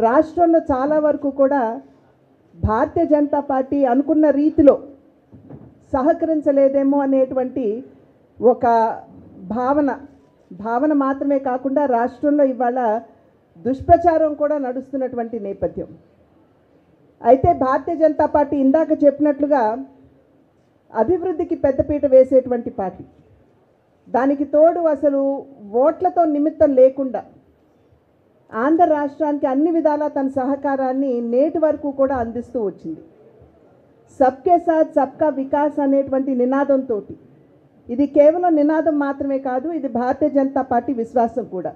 రాష్ట్రంలో చాలా వరకు కూడా భారతీయ జనతా పార్టీ అనుకున్న రీతిలో సహకరించలేదేమో అనేటువంటి ఒక భావన భావన మాత్రమే కాకుండా రాష్ట్రంలో ఇవాళ దుష్ప్రచారం కూడా నడుస్తున్నటువంటి నేపథ్యం అయితే భారతీయ జనతా పార్టీ ఇందాక చెప్పినట్లుగా అభివృద్ధికి పెద్దపీట వేసేటువంటి పార్టీ దానికి తోడు అసలు ఓట్లతో నిమిత్తం లేకుండా ఆంధ్ర రాష్ట్రానికి అన్ని విధాలా తన సహకారాన్ని నేటి వరకు కూడా అందిస్తూ వచ్చింది సబ్కే సాత్ సబ్కా వికాస్ అనేటువంటి నినాదంతో ఇది కేవలం నినాదం మాత్రమే కాదు ఇది భారతీయ జనతా పార్టీ విశ్వాసం కూడా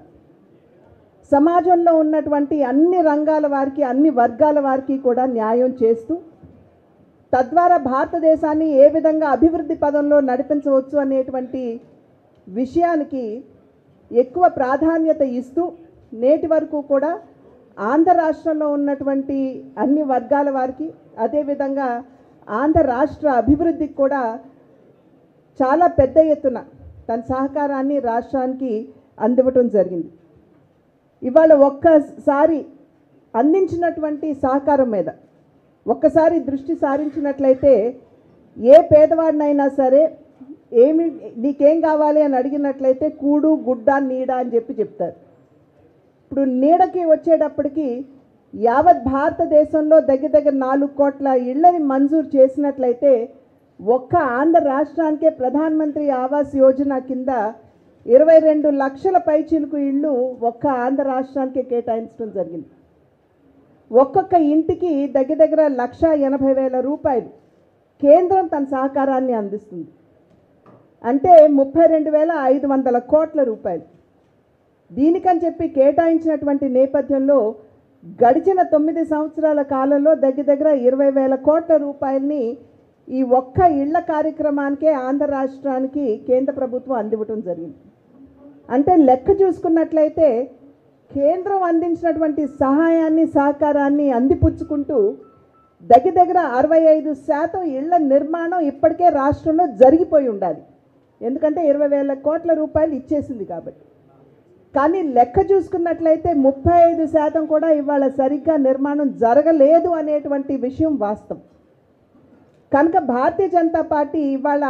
సమాజంలో ఉన్నటువంటి అన్ని రంగాల వారికి అన్ని వర్గాల వారికి కూడా న్యాయం చేస్తూ తద్వారా భారతదేశాన్ని ఏ విధంగా అభివృద్ధి పదంలో నడిపించవచ్చు అనేటువంటి విషయానికి ఎక్కువ ప్రాధాన్యత ఇస్తూ నేటి వరకు కూడా ఆంధ్ర రాష్ట్రంలో ఉన్నటువంటి అన్ని వర్గాల వారికి అదేవిధంగా ఆంధ్ర రాష్ట్ర అభివృద్ధికి కూడా చాలా పెద్ద ఎత్తున తన సహకారాన్ని రాష్ట్రానికి అందివ్వటం జరిగింది ఇవాళ ఒక్కసారి అందించినటువంటి సహకారం మీద ఒక్కసారి దృష్టి సారించినట్లయితే ఏ పేదవాడినైనా సరే ఏమి నీకేం కావాలి అని అడిగినట్లయితే కూడు గుడ్డ నీడ అని చెప్పి చెప్తారు ఇప్పుడు నీడకి వచ్చేటప్పటికి యావత్ భారతదేశంలో దగ్గర దగ్గర నాలుగు కోట్ల ఇళ్ళని మంజూరు చేసినట్లయితే ఒక్క ఆంధ్ర రాష్ట్రానికే ప్రధానమంత్రి ఆవాస్ యోజన కింద ఇరవై రెండు లక్షల పైచిలుకు ఇళ్ళు ఒక్క ఆంధ్ర రాష్ట్రానికే కేటాయించడం జరిగింది ఒక్కొక్క ఇంటికి దగ్గర దగ్గర లక్ష ఎనభై వేల రూపాయలు కేంద్రం తన సహకారాన్ని అందిస్తుంది అంటే ముప్పై రెండు వేల ఐదు వందల కోట్ల రూపాయలు దీనికని చెప్పి కేటాయించినటువంటి నేపథ్యంలో గడిచిన తొమ్మిది సంవత్సరాల కాలంలో దగ్గర దగ్గర ఇరవై వేల కోట్ల రూపాయలని ఈ ఒక్క ఇళ్ల కార్యక్రమానికే ఆంధ్ర రాష్ట్రానికి కేంద్ర ప్రభుత్వం అందివ్వటం జరిగింది అంటే లెక్క చూసుకున్నట్లయితే కేంద్రం అందించినటువంటి సహాయాన్ని సహకారాన్ని అందిపుచ్చుకుంటూ దగ్గర దగ్గర అరవై ఐదు శాతం ఇళ్ల నిర్మాణం ఇప్పటికే రాష్ట్రంలో జరిగిపోయి ఉండాలి ఎందుకంటే ఇరవై వేల కోట్ల రూపాయలు ఇచ్చేసింది కాబట్టి కానీ లెక్క చూసుకున్నట్లయితే ముప్పై ఐదు శాతం కూడా ఇవాళ సరిగ్గా నిర్మాణం జరగలేదు అనేటువంటి విషయం వాస్తవం కనుక భారతీయ జనతా పార్టీ ఇవాళ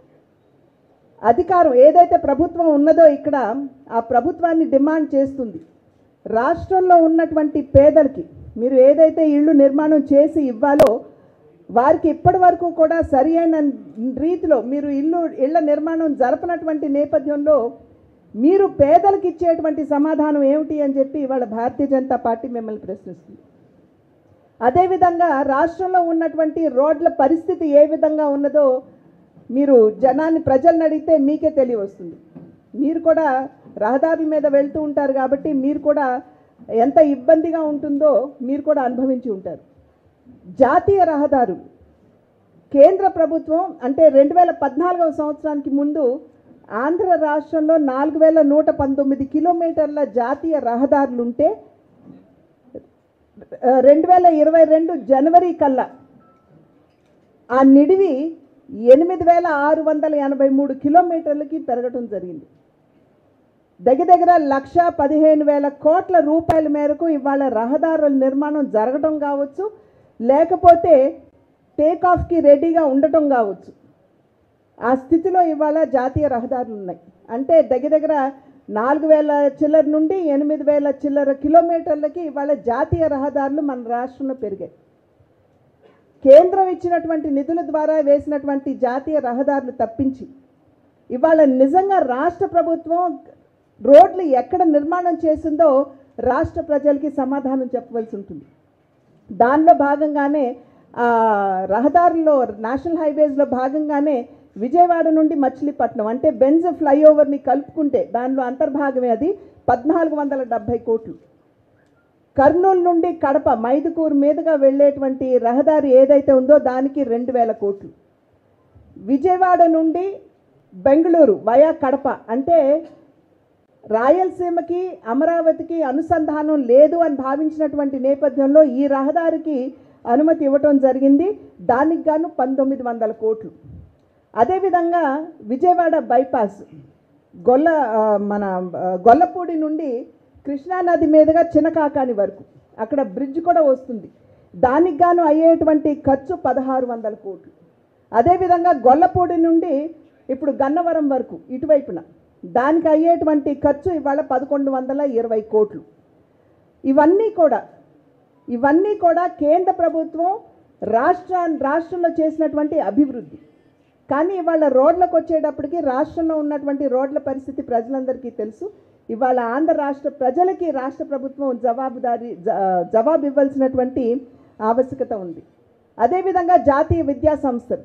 అధికారం ఏదైతే ప్రభుత్వం ఉన్నదో ఇక్కడ ఆ ప్రభుత్వాన్ని డిమాండ్ చేస్తుంది రాష్ట్రంలో ఉన్నటువంటి పేదలకి మీరు ఏదైతే ఇళ్ళు నిర్మాణం చేసి ఇవ్వాలో వారికి ఇప్పటి వరకు కూడా సరి అయిన రీతిలో మీరు ఇల్లు ఇళ్ల నిర్మాణం జరపనటువంటి నేపథ్యంలో మీరు పేదలకు ఇచ్చేటువంటి సమాధానం ఏమిటి అని చెప్పి ఇవాళ భారతీయ జనతా పార్టీ మిమ్మల్ని ప్రశ్నిస్తుంది అదేవిధంగా రాష్ట్రంలో ఉన్నటువంటి రోడ్ల పరిస్థితి ఏ విధంగా ఉన్నదో మీరు జనాన్ని ప్రజలను అడిగితే మీకే తెలియవస్తుంది మీరు కూడా రహదారుల మీద వెళ్తూ ఉంటారు కాబట్టి మీరు కూడా ఎంత ఇబ్బందిగా ఉంటుందో మీరు కూడా అనుభవించి ఉంటారు జాతీయ రహదారు కేంద్ర ప్రభుత్వం అంటే రెండు వేల పద్నాలుగవ సంవత్సరానికి ముందు ఆంధ్ర రాష్ట్రంలో నాలుగు వేల నూట పంతొమ్మిది కిలోమీటర్ల జాతీయ రహదారులు ఉంటే రెండు వేల ఇరవై రెండు జనవరి కల్లా ఆ నిడివి ఎనిమిది వేల ఆరు వందల ఎనభై మూడు కిలోమీటర్లకి పెరగటం జరిగింది దగ్గర దగ్గర లక్ష పదిహేను వేల కోట్ల రూపాయల మేరకు ఇవాళ రహదారుల నిర్మాణం జరగటం కావచ్చు లేకపోతే టేక్ ఆఫ్కి రెడీగా ఉండటం కావచ్చు ఆ స్థితిలో ఇవాళ జాతీయ రహదారులు ఉన్నాయి అంటే దగ్గర దగ్గర నాలుగు వేల చిల్లర నుండి ఎనిమిది వేల చిల్లర కిలోమీటర్లకి ఇవాళ జాతీయ రహదారులు మన రాష్ట్రంలో పెరిగాయి కేంద్రం ఇచ్చినటువంటి నిధుల ద్వారా వేసినటువంటి జాతీయ రహదారులు తప్పించి ఇవాళ నిజంగా రాష్ట్ర ప్రభుత్వం రోడ్లు ఎక్కడ నిర్మాణం చేసిందో రాష్ట్ర ప్రజలకి సమాధానం చెప్పవలసి ఉంటుంది దానిలో భాగంగానే ఆ, రహదారుల్లో నేషనల్ హైవేస్లో భాగంగానే విజయవాడ నుండి మచిలీపట్నం అంటే బెంజ్ ఫ్లైఓవర్ని కలుపుకుంటే దానిలో అంతర్భాగమే అది పద్నాలుగు వందల డెబ్భై కోట్లు కర్నూలు నుండి కడప మైదుకూరు మీదుగా వెళ్ళేటువంటి రహదారి ఏదైతే ఉందో దానికి రెండు వేల కోట్లు విజయవాడ నుండి బెంగళూరు వయా కడప అంటే రాయలసీమకి అమరావతికి అనుసంధానం లేదు అని భావించినటువంటి నేపథ్యంలో ఈ రహదారికి అనుమతి ఇవ్వటం జరిగింది దానికి గాను పంతొమ్మిది వందల కోట్లు అదేవిధంగా విజయవాడ బైపాస్ గొల్ల ఆ, మన ఆ, గొల్లపూడి నుండి కృష్ణానది మీదుగా చిన్నకాకాని వరకు అక్కడ బ్రిడ్జ్ కూడా వస్తుంది దానికి గాను అయ్యేటువంటి ఖర్చు పదహారు వందల కోట్లు అదేవిధంగా గొల్లపూడి నుండి ఇప్పుడు గన్నవరం వరకు ఇటువైపున దానికి అయ్యేటువంటి ఖర్చు ఇవాళ పదకొండు వందల ఇరవై కోట్లు ఇవన్నీ కూడా ఇవన్నీ కూడా కేంద్ర ప్రభుత్వం రాష్ట్ర రాష్ట్రంలో చేసినటువంటి అభివృద్ధి కానీ ఇవాళ రోడ్లకు వచ్చేటప్పటికి రాష్ట్రంలో ఉన్నటువంటి రోడ్ల పరిస్థితి ప్రజలందరికీ తెలుసు ఇవాళ ఆంధ్ర రాష్ట్ర ప్రజలకి రాష్ట్ర ప్రభుత్వం జవాబుదారీ జ- జవాబు ఇవ్వాల్సినటువంటి ఆవశ్యకత ఉంది అదేవిధంగా జాతీయ విద్యా సంస్థలు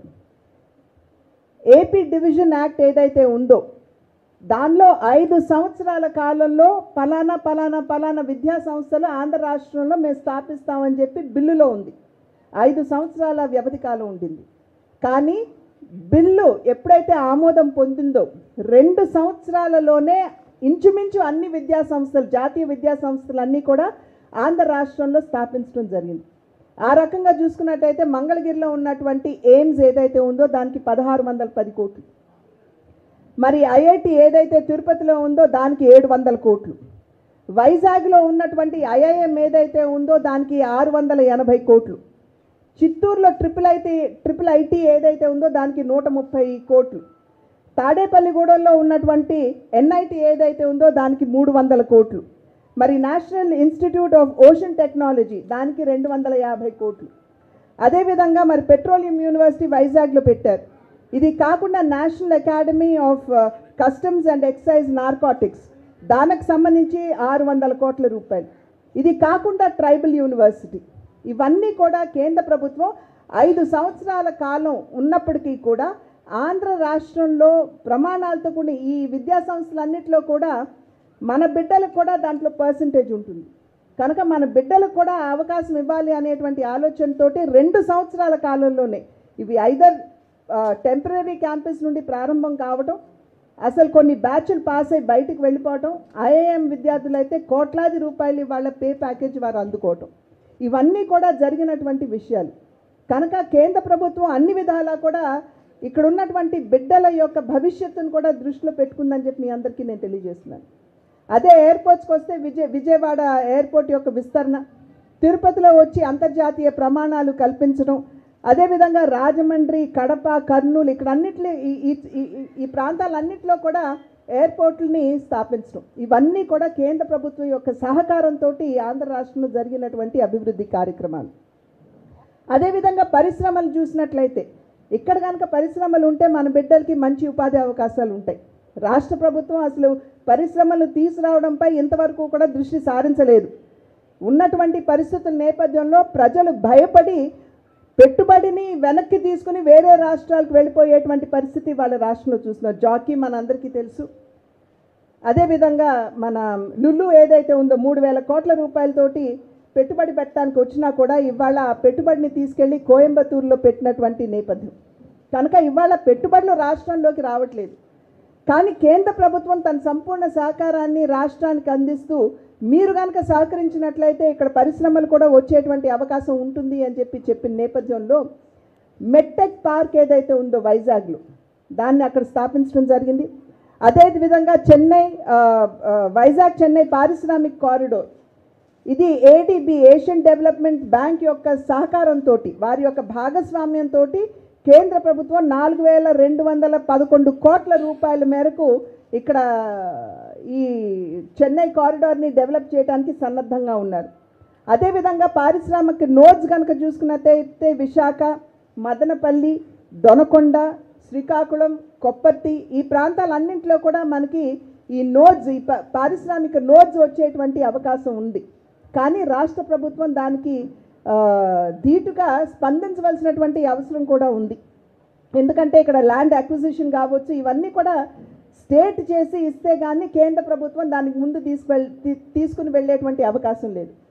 ఏపీ డివిజన్ యాక్ట్ ఏదైతే ఉందో దానిలో ఐదు సంవత్సరాల కాలంలో పలానా పలానా పలానా విద్యా సంస్థలు ఆంధ్ర రాష్ట్రంలో మేము స్థాపిస్తామని చెప్పి బిల్లులో ఉంది ఐదు సంవత్సరాల వ్యవధి కాలం ఉండింది కానీ బిల్లు ఎప్పుడైతే ఆమోదం పొందిందో రెండు సంవత్సరాలలోనే ఇంచుమించు అన్ని విద్యా సంస్థలు జాతీయ విద్యా సంస్థలు అన్నీ కూడా ఆంధ్ర రాష్ట్రంలో స్థాపించడం జరిగింది ఆ రకంగా చూసుకున్నట్టయితే మంగళగిరిలో ఉన్నటువంటి ఎయిమ్స్ ఏదైతే ఉందో దానికి పదహారు వందల పది కోట్లు మరి ఐఐటి ఏదైతే తిరుపతిలో ఉందో దానికి ఏడు వందల కోట్లు వైజాగ్లో ఉన్నటువంటి ఐఐఎం ఏదైతే ఉందో దానికి ఆరు వందల ఎనభై కోట్లు చిత్తూరులో ట్రిపుల్ ఐటీ ట్రిపుల్ ఐటీ ఏదైతే ఉందో దానికి నూట ముప్పై కోట్లు తాడేపల్లిగూడెంలో ఉన్నటువంటి ఎన్ఐటి ఏదైతే ఉందో దానికి మూడు వందల కోట్లు మరి national institute of ocean technology దానికి రెండు వందల యాభై కోట్లు అదేవిధంగా మరి పెట్రోలియం యూనివర్సిటీ వైజాగ్లో పెట్టారు ఇది కాకుండా national academy of customs and excise narcotics దానికి సంబంధించి ఆరు వందల కోట్ల రూపాయలు ఇది కాకుండా ట్రైబల్ యూనివర్సిటీ ఇవన్నీ కూడా కేంద్ర ప్రభుత్వం ఐదు సంవత్సరాల కాలం ఉన్నప్పటికీ కూడా ఆంధ్ర రాష్ట్రంలో ప్రమాణాలతో కూడిన ఈ విద్యా సంస్థలన్నింటిలో కూడా మన బిడ్డలకు కూడా దాంట్లో పర్సంటేజ్ ఉంటుంది కనుక మన బిడ్డలకు కూడా ఆ అవకాశం ఇవ్వాలి అనేటువంటి ఆలోచనతోటి రెండు సంవత్సరాల కాలంలోనే ఇవి ఐదర్ టెంపరీ క్యాంపస్ నుండి ప్రారంభం కావటం అసలు కొన్ని బ్యాచ్లు పాస్ అయి బయటికి వెళ్ళిపోవటం ఐఐఎం విద్యార్థులు అయితే కోట్లాది రూపాయలు వాళ్ళ పే ప్యాకేజ్ వారు అందుకోవటం ఇవన్నీ కూడా జరిగినటువంటి విషయాలు కనుక కేంద్ర ప్రభుత్వం అన్ని విధాలా కూడా ఇక్కడ ఉన్నటువంటి బిడ్డల యొక్క భవిష్యత్తును కూడా దృష్టిలో పెట్టుకుందని చెప్పి మీ అందరికీ నేను తెలియజేస్తున్నాను అదే ఎయిర్పోర్ట్స్కి వస్తే విజయ విజయవాడ ఎయిర్పోర్ట్ యొక్క విస్తరణ తిరుపతిలో వచ్చి అంతర్జాతీయ ప్రమాణాలు కల్పించడం అదేవిధంగా రాజమండ్రి కడప కర్నూలు ఇక్కడ అన్నిట్లో ఈ ఈ- ఈ- ఈ- ఈ ప్రాంతాలన్నింటిలో కూడా ఎయిర్పోర్ట్లని స్థాపించడం ఇవన్నీ కూడా కేంద్ర ప్రభుత్వం యొక్క సహకారంతో ఆంధ్ర రాష్ట్రంలో జరిగినటువంటి అభివృద్ధి కార్యక్రమాలు అదేవిధంగా పరిశ్రమలు చూసినట్లయితే ఇక్కడ కనుక పరిశ్రమలు ఉంటే మన బిడ్డలకి మంచి ఉపాధి అవకాశాలు ఉంటాయి రాష్ట్ర ప్రభుత్వం అసలు పరిశ్రమలు తీసుకురావడంపై ఇంతవరకు కూడా దృష్టి సారించలేదు ఉన్నటువంటి పరిస్థితుల నేపథ్యంలో ప్రజలు భయపడి పెట్టుబడిని వెనక్కి తీసుకుని వేరే రాష్ట్రాలకు వెళ్ళిపోయేటువంటి పరిస్థితి వాళ్ళ రాష్ట్రంలో చూస్తున్నారు జాకీ మనందరికీ తెలుసు అదేవిధంగా మన లుల్లు ఏదైతే ఉందో మూడు వేల కోట్ల రూపాయలతోటి పెట్టుబడి పెట్టడానికి వచ్చినా కూడా ఇవాళ ఆ పెట్టుబడిని తీసుకెళ్ళి కోయంబత్తూరులో పెట్టినటువంటి నేపథ్యం కనుక ఇవాళ పెట్టుబడులు రాష్ట్రంలోకి రావట్లేదు కానీ కేంద్ర ప్రభుత్వం తన సంపూర్ణ సహకారాన్ని రాష్ట్రానికి అందిస్తూ మీరు కనుక సహకరించినట్లయితే ఇక్కడ పరిశ్రమలు కూడా వచ్చేటువంటి అవకాశం ఉంటుంది అని చెప్పి చెప్పిన నేపథ్యంలో మెట్టెక్ పార్క్ ఏదైతే ఉందో వైజాగ్లో దాన్ని అక్కడ స్థాపించడం జరిగింది అదే విధంగా చెన్నై ఆ, ఆ, వైజాగ్ చెన్నై పారిశ్రామిక కారిడోర్ ఇది ఏడిబి ఏషియన్ డెవలప్మెంట్ బ్యాంక్ యొక్క సహకారంతో వారి యొక్క భాగస్వామ్యంతో కేంద్ర ప్రభుత్వం నాలుగు వేల రెండు వందల పదకొండు కోట్ల రూపాయల మేరకు ఇక్కడ ఈ చెన్నై కారిడార్ని డెవలప్ చేయడానికి సన్నద్ధంగా ఉన్నారు అదేవిధంగా పారిశ్రామిక నోడ్స్ కనుక చూసుకున్నట్టయితే విశాఖ మదనపల్లి దొనకొండ శ్రీకాకుళం కొప్పర్తి ఈ ప్రాంతాలన్నింటిలో కూడా మనకి ఈ నోడ్స్ ఈ ప- పారిశ్రామిక నోడ్స్ వచ్చేటువంటి అవకాశం ఉంది కానీ రాష్ట్ర ప్రభుత్వం దానికి ఆ, ధీటుగా స్పందించవలసినటువంటి అవసరం కూడా ఉంది ఎందుకంటే ఇక్కడ ల్యాండ్ అక్విజిషన్ కావచ్చు ఇవన్నీ కూడా స్టేట్ చేసి ఇస్తే కానీ కేంద్ర ప్రభుత్వం దానికి ముందు తీసుకువెళ్ తీ- తీసుకుని వెళ్ళేటువంటి అవకాశం లేదు